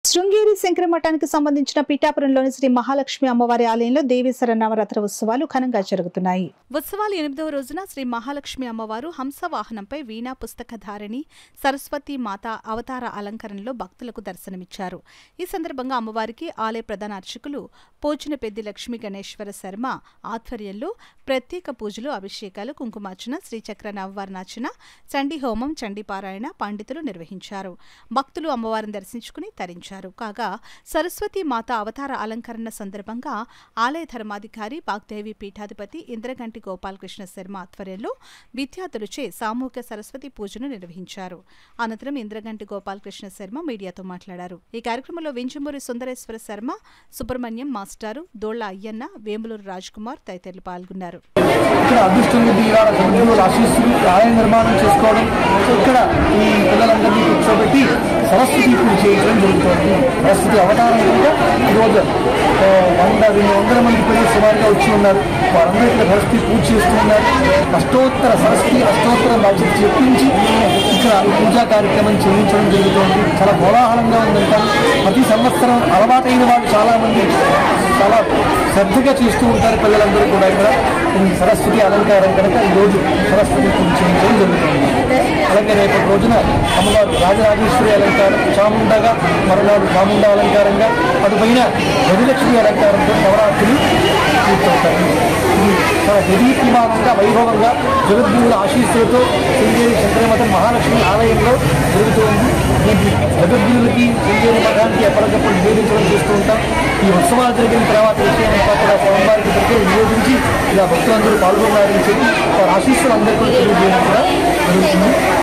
శృంగేరి శంకర మఠానికి సంబంధించిన పిఠాపురంలోని శ్రీ మహాలక్ష్మి అమ్మవారి ఆలయంలో దేవీశ్వర నవరాత్రి ఉత్సవాలు ఘనంగా జరుగుతున్నాయి ఉత్సవాలు ఎనిమిదవ రోజున శ్రీ మహాలక్ష్మి అమ్మవారు హంస వాహనంపై వీణా పుస్తకధారిణి సరస్వతి మాత అవతార అలంకరణలో భక్తులకు దర్శనమిచ్చారు ఈ సందర్భంగా అమ్మవారికి ఆలయ ప్రధాన అర్చకులు పోచిన పెద్ది లక్ష్మీ గణేశ్వర శర్మ ఆధ్వర్యంలో ప్రత్యేక పూజలు అభిషేకాలు కుంకుమార్చన శ్రీచక్ర నవవర్ణార్చన చండీ హోమం చండీపారాయణ పండితులు నిర్వహించారు భక్తులు అమ్మవారిని దర్శించుకుని తరించారు కాగా సరస్వతి మాత అవతార అలంకరణ సందర్భంగా ఆలయ ధర్మాధికారి వాగ్దేవి పీఠాధిపతి ఇంద్రగంటి గోపాలకృష్ణ శర్మ ఆధ్వర్యంలో విద్యార్థులచే సామూహిక సరస్వతి పూజను నిర్వహించారు అనంతరం ఇంద్రగంటి గోపాలకృష్ణ శర్మ మీడియాతో మాట్లాడారు ఈ కార్యక్రమంలో వింజమూరి సుందరేశ్వర శర్మ సుబ్రహ్మణ్యం మాస్టారు దోళ్ల అయ్యన్న వేములూరు రాజ్కుమార్ తదితరులు పాల్గొన్నారు ఇక్కడ అదృష్టం కొద్ది ఇవాళ సముద్రంలో ఆశిస్తూ ఆలయ నిర్మాణం చేసుకోవడం సో ఇక్కడ ఈ పిల్లలందరినీ కూర్చోబెట్టి సరస్వతి పూజ చేయించడం జరుగుతుంది సరస్వతి అవతారం కనుక ఈరోజు ఆ, వంద రెండు వందల మంది పిల్లలు సుమారుగా వచ్చి ఉన్నారు వారందరూ ఇక్కడ సరస్వతి పూజ చేస్తూ ఉన్నారు అష్టోత్తర సరస్వతి అష్టోత్తర బాధ్యత చెప్పించి ఇక్కడ ఈ పూజా కార్యక్రమం చేయించడం జరుగుతుంది చాలా కోలాహలంగా ఉందంటారు ప్రతి సంవత్సరం అలవాటైన వాళ్ళు చాలా మంది చాలా శ్రద్ధగా చేస్తూ ఉంటారు పిల్లలందరూ కూడా ఇక్కడ ఈ సరస్వతి అలంకారం కనుక ఈ రోజు సరస్వతి పూజ చేయించడం జరుగుతుంది అలాగే రేపటి రోజున అమ్మవారు రాజరాజేశ్వరి అలంకారం చాముండగా మరునాడు చాముండ అలంకారంగా అటుపైన గజలక్ష్మి అలంకారంతో నవరాత్రులు పూర్తవుతాయి ఇది చాలా దేదీప్యమానంగా వైభవంగా జగద్గురుల ఆశీస్సులతో శృంగేరి శంకరమఠం మహాలక్ష్మి ఆలయంలో జరుగుతోంది దీన్ని జగద్గురులకి శృంగేరి మఠానికి ఎప్పటికప్పుడు నివేదించడం చేస్తూ ఉంటాం ఈ ఉత్సవాలు జరిగిన తర్వాత విషయం అంతా కూడా స్వామివారికి దగ్గర వినియోగించి ఇలా భక్తులందరూ పాల్గొన్నారని చెప్పి వారి ఆశీస్సులు అందరికీ తెలియజేయడం కూడా జరుగుతుంది